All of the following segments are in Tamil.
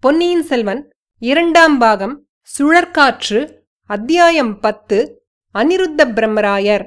பொன்னியின் செல்வன் இரண்டாம் பாகம் சுழற்காற்று அத்தியாயம் பத்து அனிருத்த பிரம்மராயர்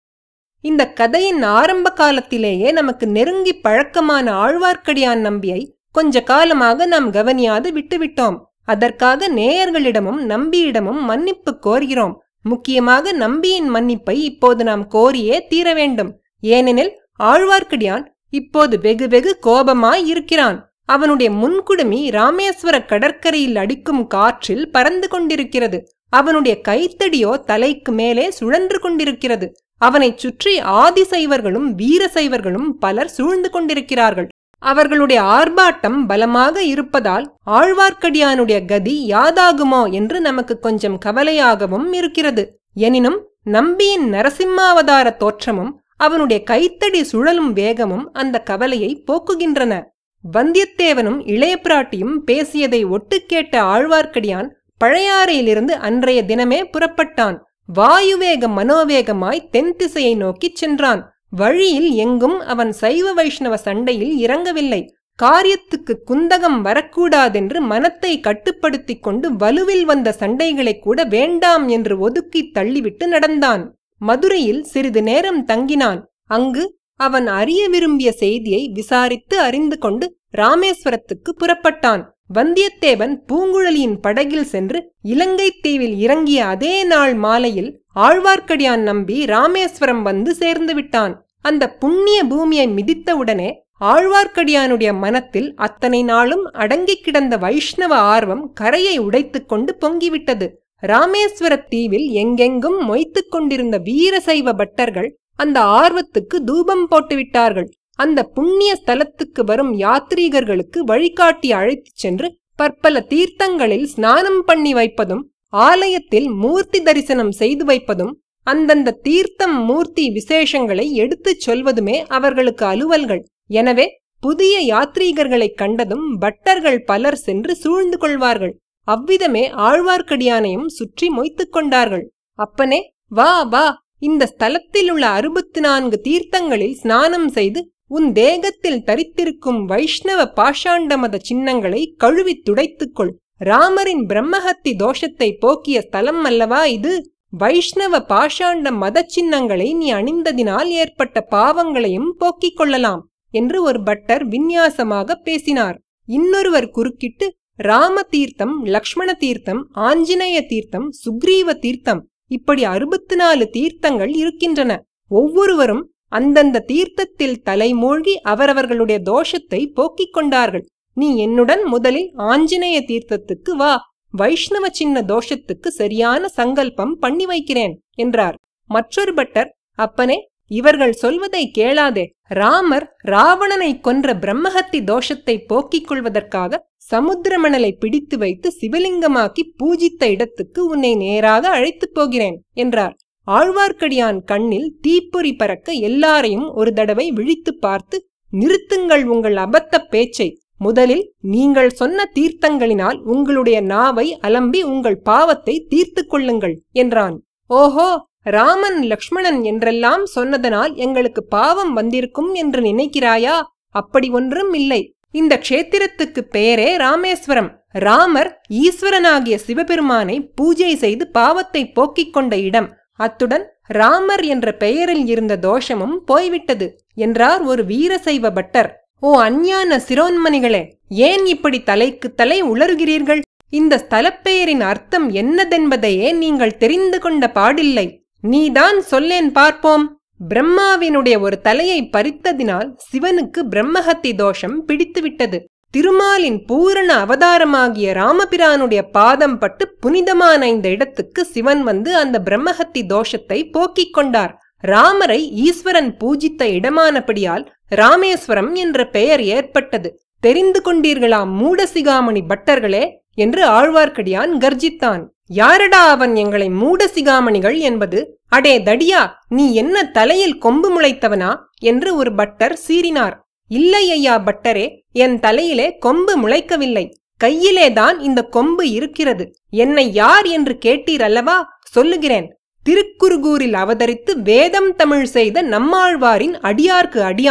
இந்த கதையின் ஆரம்ப காலத்திலேயே நமக்கு நெருங்கி பழக்கமான ஆழ்வார்க்கடியான் நம்பியை கொஞ்ச காலமாக நாம் கவனியாது விட்டுவிட்டோம் அதற்காக நேயர்களிடமும் நம்பியிடமும் மன்னிப்பு கோருகிறோம் முக்கியமாக நம்பியின் மன்னிப்பை இப்போது நாம் கோரியே தீர வேண்டும் ஏனெனில் ஆழ்வார்க்கடியான் இப்போது வெகு வெகு கோபமாய் இருக்கிறான் அவனுடைய முன்குடுமி ராமேஸ்வர கடற்கரையில் அடிக்கும் காற்றில் பறந்து கொண்டிருக்கிறது அவனுடைய கைத்தடியோ தலைக்கு மேலே சுழன்று கொண்டிருக்கிறது அவனைச் சுற்றி ஆதிசைவர்களும் வீரசைவர்களும் பலர் சூழ்ந்து கொண்டிருக்கிறார்கள் அவர்களுடைய ஆர்ப்பாட்டம் பலமாக இருப்பதால் ஆழ்வார்க்கடியானுடைய கதி யாதாகுமோ என்று நமக்கு கொஞ்சம் கவலையாகவும் இருக்கிறது எனினும் நம்பியின் நரசிம்மாவதார தோற்றமும் அவனுடைய கைத்தடி சுழலும் வேகமும் அந்த கவலையை போக்குகின்றன வந்தியத்தேவனும் இளைய பிராட்டியும் பேசியதை ஒட்டு கேட்ட ஆழ்வார்க்கடியான் பழையாறையிலிருந்து அன்றைய தினமே புறப்பட்டான் வாயுவேக மனோவேகமாய் தென் திசையை நோக்கிச் சென்றான் வழியில் எங்கும் அவன் சைவ வைஷ்ணவ சண்டையில் இறங்கவில்லை காரியத்துக்கு குந்தகம் வரக்கூடாதென்று மனத்தை கட்டுப்படுத்திக் கொண்டு வலுவில் வந்த சண்டைகளை கூட வேண்டாம் என்று ஒதுக்கி தள்ளிவிட்டு நடந்தான் மதுரையில் சிறிது நேரம் தங்கினான் அங்கு அவன் அறிய விரும்பிய செய்தியை விசாரித்து அறிந்து கொண்டு ராமேஸ்வரத்துக்கு புறப்பட்டான் வந்தியத்தேவன் பூங்குழலியின் படகில் சென்று இலங்கை தீவில் இறங்கிய அதே நாள் மாலையில் ஆழ்வார்க்கடியான் நம்பி ராமேஸ்வரம் வந்து சேர்ந்து விட்டான் அந்த புண்ணிய பூமியை மிதித்தவுடனே ஆழ்வார்க்கடியானுடைய மனத்தில் அத்தனை நாளும் அடங்கிக் கிடந்த வைஷ்ணவ ஆர்வம் கரையை உடைத்துக் கொண்டு பொங்கிவிட்டது ராமேஸ்வர தீவில் எங்கெங்கும் மொய்த்துக் கொண்டிருந்த வீரசைவ பட்டர்கள் அந்த ஆர்வத்துக்கு தூபம் போட்டுவிட்டார்கள் அந்த புண்ணிய ஸ்தலத்துக்கு வரும் யாத்ரீகர்களுக்கு வழிகாட்டி அழைத்துச் சென்று பற்பல தீர்த்தங்களில் ஸ்நானம் பண்ணி வைப்பதும் ஆலயத்தில் மூர்த்தி தரிசனம் செய்து வைப்பதும் அந்தந்த தீர்த்தம் மூர்த்தி விசேஷங்களை எடுத்துச் சொல்வதுமே அவர்களுக்கு அலுவல்கள் எனவே புதிய யாத்ரீகர்களைக் கண்டதும் பட்டர்கள் பலர் சென்று சூழ்ந்து கொள்வார்கள் அவ்விதமே ஆழ்வார்க்கடியானையும் சுற்றி மொய்த்துக் கொண்டார்கள் அப்பனே வா வா இந்த ஸ்தலத்தில் உள்ள அறுபத்து நான்கு தீர்த்தங்களில் ஸ்நானம் செய்து உன் தேகத்தில் தரித்திருக்கும் வைஷ்ணவ பாஷாண்டமத சின்னங்களை கழுவி துடைத்துக்கொள் ராமரின் பிரம்மஹத்தி தோஷத்தை போக்கிய ஸ்தலம் அல்லவா இது வைஷ்ணவ பாஷாண்ட மத சின்னங்களை நீ அணிந்ததினால் ஏற்பட்ட பாவங்களையும் போக்கிக் கொள்ளலாம் என்று ஒரு பட்டர் விந்நியாசமாக பேசினார் இன்னொருவர் குறுக்கிட்டு ராம தீர்த்தம் லக்ஷ்மண தீர்த்தம் ஆஞ்சநேய தீர்த்தம் சுக்ரீவ தீர்த்தம் இப்படி அறுபத்து நாலு தீர்த்தங்கள் இருக்கின்றன ஒவ்வொருவரும் அந்தந்த தீர்த்தத்தில் தலைமூழ்கி அவரவர்களுடைய தோஷத்தை போக்கிக் கொண்டார்கள் நீ என்னுடன் முதலில் ஆஞ்சநேய தீர்த்தத்துக்கு வா வைஷ்ணவ சின்ன தோஷத்துக்கு சரியான சங்கல்பம் பண்ணி வைக்கிறேன் என்றார் மற்றொரு பட்டர் அப்பனே இவர்கள் சொல்வதை கேளாதே ராமர் ராவணனை கொன்ற பிரம்மஹத்தி தோஷத்தை போக்கிக் கொள்வதற்காக சமுத்திரமணலை பிடித்து வைத்து சிவலிங்கமாக்கி பூஜித்த இடத்துக்கு உன்னை நேராக அழைத்துப் போகிறேன் என்றார் ஆழ்வார்க்கடியான் கண்ணில் தீப்பொறி பறக்க எல்லாரையும் ஒரு தடவை விழித்து பார்த்து நிறுத்துங்கள் உங்கள் அபத்த பேச்சை முதலில் நீங்கள் சொன்ன தீர்த்தங்களினால் உங்களுடைய நாவை அலம்பி உங்கள் பாவத்தை தீர்த்து கொள்ளுங்கள் என்றான் ஓஹோ ராமன் லக்ஷ்மணன் என்றெல்லாம் சொன்னதனால் எங்களுக்கு பாவம் வந்திருக்கும் என்று நினைக்கிறாயா அப்படி ஒன்றும் இல்லை இந்த க்ஷேத்திரத்துக்கு பெயரே ராமேஸ்வரம் ராமர் ஈஸ்வரனாகிய சிவபெருமானை பூஜை செய்து பாவத்தை போக்கிக் கொண்ட இடம் அத்துடன் ராமர் என்ற பெயரில் இருந்த தோஷமும் போய்விட்டது என்றார் ஒரு வீரசைவ பட்டர் ஓ அஞ்ஞான சிரோன்மணிகளே ஏன் இப்படி தலைக்கு தலை உளறுகிறீர்கள் இந்த ஸ்தலப்பெயரின் அர்த்தம் என்னதென்பதையே நீங்கள் தெரிந்து கொண்ட பாடில்லை நீதான் சொல்லேன் பார்ப்போம் பிரம்மாவினுடைய ஒரு தலையை பறித்ததினால் சிவனுக்கு பிரம்மஹத்தி தோஷம் பிடித்துவிட்டது திருமாலின் பூரண அவதாரமாகிய ராமபிரானுடைய பாதம் பட்டு புனிதமான இந்த இடத்துக்கு சிவன் வந்து அந்த பிரம்மஹத்தி தோஷத்தை போக்கிக் கொண்டார் ராமரை ஈஸ்வரன் பூஜித்த இடமானபடியால் ராமேஸ்வரம் என்ற பெயர் ஏற்பட்டது தெரிந்து கொண்டீர்களா மூடசிகாமணி பட்டர்களே என்று ஆழ்வார்க்கடியான் கர்ஜித்தான் யாரடா அவன் எங்களை மூடசிகாமணிகள் என்பது அடே தடியா நீ என்ன தலையில் கொம்பு முளைத்தவனா என்று ஒரு பட்டர் சீறினார் இல்லை ஐயா பட்டரே என் தலையிலே கொம்பு முளைக்கவில்லை கையிலேதான் இந்த கொம்பு இருக்கிறது என்னை யார் என்று கேட்டீர் அல்லவா சொல்லுகிறேன் திருக்குறுகூரில் அவதரித்து வேதம் தமிழ் செய்த நம்மாழ்வாரின் அடியார்க்கு அடியான்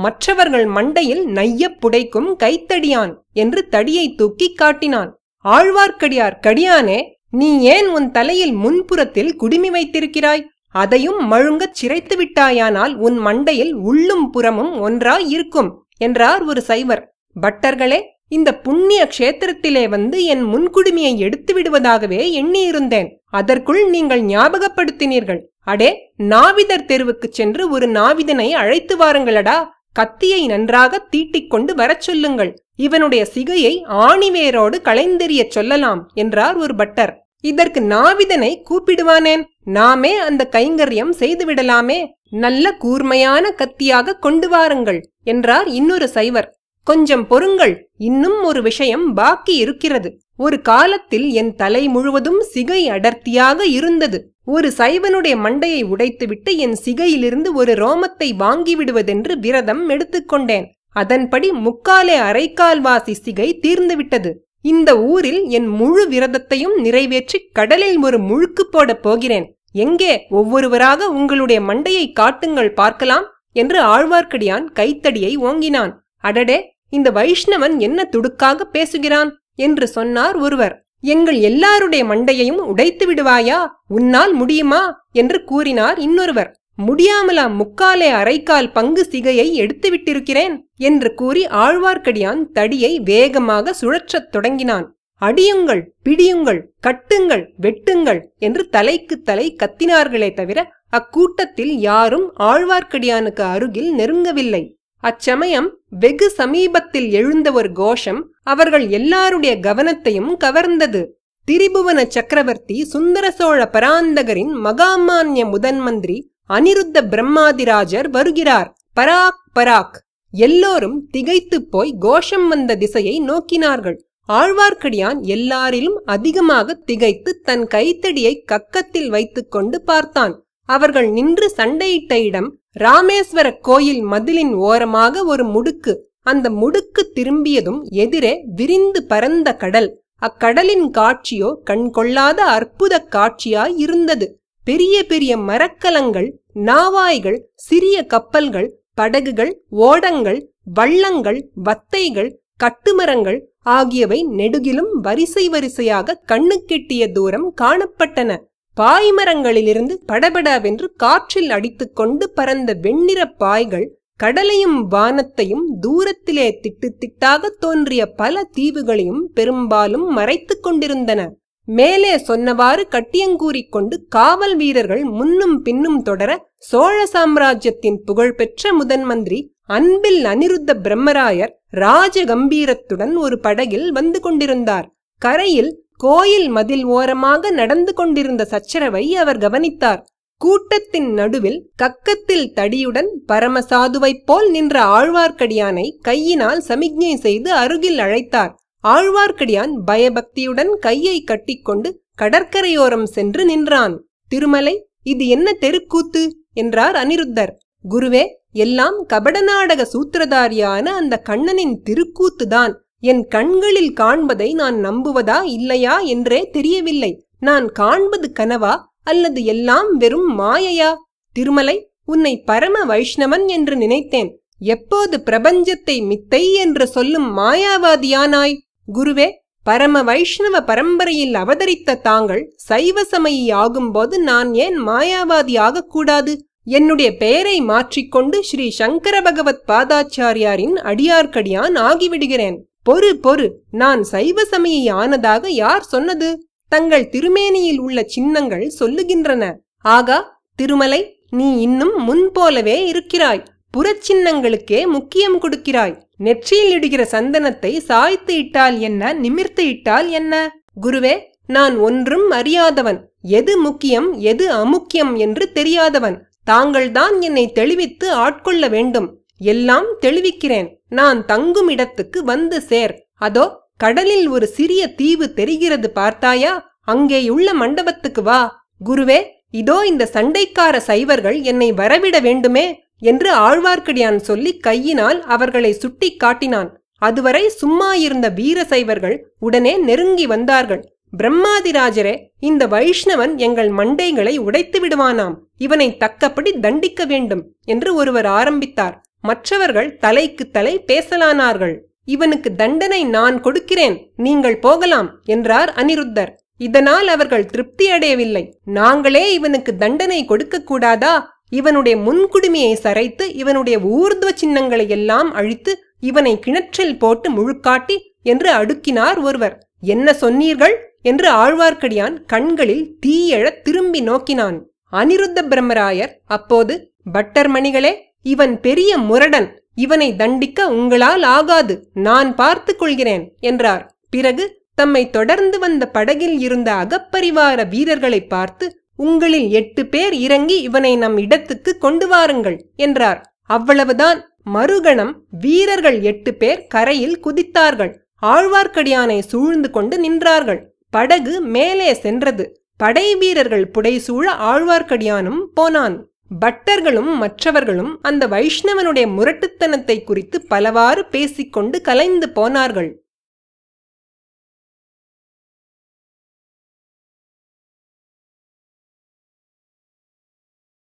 மற்றவர்கள் மண்டையில் நையப் புடைக்கும் கைத்தடியான் என்று தடியை தூக்கி காட்டினான் ஆழ்வார்க்கடியார் கடியானே நீ ஏன் உன் தலையில் முன்புறத்தில் குடுமி வைத்திருக்கிறாய் அதையும் மழுங்கச் சிரைத்து விட்டாயானால் உன் மண்டையில் உள்ளும் புறமும் ஒன்றாய் இருக்கும் என்றார் ஒரு சைவர் பட்டர்களே இந்த புண்ணிய க்ஷேத்திரத்திலே வந்து என் முன்குடுமியை எடுத்து விடுவதாகவே எண்ணியிருந்தேன் அதற்குள் நீங்கள் ஞாபகப்படுத்தினீர்கள் அடே நாவிதர் தெருவுக்குச் சென்று ஒரு நாவிதனை அழைத்து வாருங்களடா கத்தியை நன்றாக தீட்டிக் கொண்டு வரச் சொல்லுங்கள் இவனுடைய சிகையை ஆணிவேரோடு களைந்தெறியச் சொல்லலாம் என்றார் ஒரு பட்டர் இதற்கு நாவிதனை கூப்பிடுவானேன் நாமே அந்த கைங்கரியம் செய்துவிடலாமே நல்ல கூர்மையான கத்தியாக கொண்டு வாருங்கள் என்றார் இன்னொரு சைவர் கொஞ்சம் பொறுங்கள் இன்னும் ஒரு விஷயம் பாக்கி இருக்கிறது ஒரு காலத்தில் என் தலை முழுவதும் சிகை அடர்த்தியாக இருந்தது ஒரு சைவனுடைய மண்டையை உடைத்துவிட்டு என் சிகையிலிருந்து ஒரு ரோமத்தை வாங்கி விடுவதென்று விரதம் எடுத்துக்கொண்டேன் அதன்படி முக்காலே அரைக்கால்வாசி சிகை தீர்ந்துவிட்டது இந்த ஊரில் என் முழு விரதத்தையும் நிறைவேற்றி கடலில் ஒரு முழுக்கு போடப் போகிறேன் எங்கே ஒவ்வொருவராக உங்களுடைய மண்டையை காட்டுங்கள் பார்க்கலாம் என்று ஆழ்வார்க்கடியான் கைத்தடியை ஓங்கினான் அடடே இந்த வைஷ்ணவன் என்ன துடுக்காக பேசுகிறான் என்று சொன்னார் ஒருவர் எங்கள் எல்லாருடைய மண்டையையும் உடைத்து விடுவாயா உன்னால் முடியுமா என்று கூறினார் இன்னொருவர் முடியாமலா முக்காலே அரைக்கால் பங்கு சிகையை எடுத்து விட்டிருக்கிறேன் என்று கூறி ஆழ்வார்க்கடியான் தடியை வேகமாக சுழற்றத் தொடங்கினான் அடியுங்கள் பிடியுங்கள் கட்டுங்கள் வெட்டுங்கள் என்று தலைக்கு தலை கத்தினார்களே தவிர அக்கூட்டத்தில் யாரும் ஆழ்வார்க்கடியானுக்கு அருகில் நெருங்கவில்லை அச்சமயம் வெகு சமீபத்தில் எழுந்த ஒரு கோஷம் அவர்கள் எல்லாருடைய கவனத்தையும் கவர்ந்தது திரிபுவன சக்கரவர்த்தி சுந்தர சோழ பராந்தகரின் மகாமான்ய முதன் மந்திரி அனிருத்த பிரம்மாதிராஜர் வருகிறார் பராக் பராக் எல்லோரும் திகைத்துப் போய் கோஷம் வந்த திசையை நோக்கினார்கள் ஆழ்வார்க்கடியான் எல்லாரிலும் அதிகமாக திகைத்து தன் கைத்தடியை கக்கத்தில் வைத்துக்கொண்டு பார்த்தான் அவர்கள் நின்று சண்டையிட்ட இடம் ராமேஸ்வர கோயில் மதிலின் ஓரமாக ஒரு முடுக்கு அந்த முடுக்கு திரும்பியதும் எதிரே விரிந்து பரந்த கடல் அக்கடலின் காட்சியோ கண்கொள்ளாத அற்புத காட்சியாய் இருந்தது பெரிய பெரிய மரக்கலங்கள் நாவாய்கள் சிறிய கப்பல்கள் படகுகள் ஓடங்கள் வள்ளங்கள் வத்தைகள் கட்டுமரங்கள் ஆகியவை நெடுகிலும் வரிசை வரிசையாக கண்ணுக்கெட்டிய தூரம் காணப்பட்டன பாய்மரங்களிலிருந்து படபடவென்று காற்றில் அடித்துக்கொண்டு பறந்த வெண்ணிற பாய்கள் கடலையும் வானத்தையும் தூரத்திலே திட்டு திட்டாக தோன்றிய பல தீவுகளையும் பெரும்பாலும் மறைத்துக் கொண்டிருந்தன மேலே சொன்னவாறு கட்டியங்கூறிக் கொண்டு காவல் வீரர்கள் முன்னும் பின்னும் தொடர சோழ சாம்ராஜ்யத்தின் புகழ்பெற்ற முதன் மந்திரி அன்பில் அனிருத்த பிரம்மராயர் ராஜ கம்பீரத்துடன் ஒரு படகில் வந்து கொண்டிருந்தார் கரையில் கோயில் மதில் ஓரமாக நடந்து கொண்டிருந்த சச்சரவை அவர் கவனித்தார் கூட்டத்தின் நடுவில் கக்கத்தில் தடியுடன் பரமசாதுவைப் போல் நின்ற ஆழ்வார்க்கடியானை கையினால் சமிக்ஞை செய்து அருகில் அழைத்தார் ஆழ்வார்க்கடியான் பயபக்தியுடன் கையை கட்டிக்கொண்டு கடற்கரையோரம் சென்று நின்றான் திருமலை இது என்ன தெருக்கூத்து என்றார் அனிருத்தர் குருவே எல்லாம் கபடநாடக சூத்திரதாரியான அந்த கண்ணனின் திருக்கூத்துதான் என் கண்களில் காண்பதை நான் நம்புவதா இல்லையா என்றே தெரியவில்லை நான் காண்பது கனவா அல்லது எல்லாம் வெறும் மாயையா திருமலை உன்னை பரம வைஷ்ணவன் என்று நினைத்தேன் எப்போது பிரபஞ்சத்தை மித்தை என்று சொல்லும் மாயாவாதியானாய் குருவே பரம வைஷ்ணவ பரம்பரையில் அவதரித்த தாங்கள் சைவ சமயி ஆகும்போது நான் ஏன் மாயாவாதி ஆகக்கூடாது என்னுடைய பெயரை மாற்றிக்கொண்டு ஸ்ரீ சங்கர பகவத் பாதாச்சாரியாரின் அடியார்க்கடியான் ஆகிவிடுகிறேன் பொறு பொறு நான் சைவ சமயி ஆனதாக யார் சொன்னது தங்கள் திருமேனியில் உள்ள சின்னங்கள் சொல்லுகின்றன ஆகா திருமலை நீ இன்னும் முன்போலவே இருக்கிறாய் புறச்சின்னங்களுக்கே முக்கியம் கொடுக்கிறாய் நெற்றியில் இடுகிற சந்தனத்தை சாய்த்து இட்டால் என்ன நிமிர்த்து இட்டால் என்ன குருவே நான் ஒன்றும் அறியாதவன் எது முக்கியம் எது அமுக்கியம் என்று தெரியாதவன் தாங்கள்தான் என்னை தெளிவித்து ஆட்கொள்ள வேண்டும் எல்லாம் தெளிவிக்கிறேன் நான் தங்கும் இடத்துக்கு வந்து சேர் அதோ கடலில் ஒரு சிறிய தீவு தெரிகிறது பார்த்தாயா அங்கேயுள்ள மண்டபத்துக்கு வா குருவே இதோ இந்த சண்டைக்கார சைவர்கள் என்னை வரவிட வேண்டுமே என்று ஆழ்வார்க்கடியான் சொல்லி கையினால் அவர்களை சுட்டி காட்டினான் அதுவரை சும்மா இருந்த வீர சைவர்கள் உடனே நெருங்கி வந்தார்கள் பிரம்மாதிராஜரே இந்த வைஷ்ணவன் எங்கள் மண்டைகளை உடைத்து விடுவானாம் இவனை தக்கபடி தண்டிக்க வேண்டும் என்று ஒருவர் ஆரம்பித்தார் மற்றவர்கள் தலைக்கு தலை பேசலானார்கள் இவனுக்கு தண்டனை நான் கொடுக்கிறேன் நீங்கள் போகலாம் என்றார் அனிருத்தர் இதனால் அவர்கள் திருப்தி அடையவில்லை நாங்களே இவனுக்கு தண்டனை கொடுக்க கூடாதா இவனுடைய முன்குடுமையை சரைத்து இவனுடைய ஊர்துவ சின்னங்களை எல்லாம் அழித்து இவனை கிணற்றில் போட்டு முழுக்காட்டி என்று அடுக்கினார் ஒருவர் என்ன சொன்னீர்கள் என்று ஆழ்வார்க்கடியான் கண்களில் தீயெழ திரும்பி நோக்கினான் அனிருத்த பிரம்மராயர் அப்போது பட்டர் மணிகளே இவன் பெரிய முரடன் இவனை தண்டிக்க உங்களால் ஆகாது நான் பார்த்துக் கொள்கிறேன் என்றார் பிறகு தம்மை தொடர்ந்து வந்த படகில் இருந்த அகப்பரிவார வீரர்களை பார்த்து உங்களில் எட்டு பேர் இறங்கி இவனை நம் இடத்துக்கு கொண்டு வாருங்கள் என்றார் அவ்வளவுதான் மறுகணம் வீரர்கள் எட்டு பேர் கரையில் குதித்தார்கள் ஆழ்வார்க்கடியானை சூழ்ந்து கொண்டு நின்றார்கள் படகு மேலே சென்றது படை வீரர்கள் புடைசூழ ஆழ்வார்க்கடியானும் போனான் பட்டர்களும் மற்றவர்களும் அந்த வைஷ்ணவனுடைய முரட்டுத்தனத்தை குறித்து பலவாறு பேசிக்கொண்டு கலைந்து போனார்கள்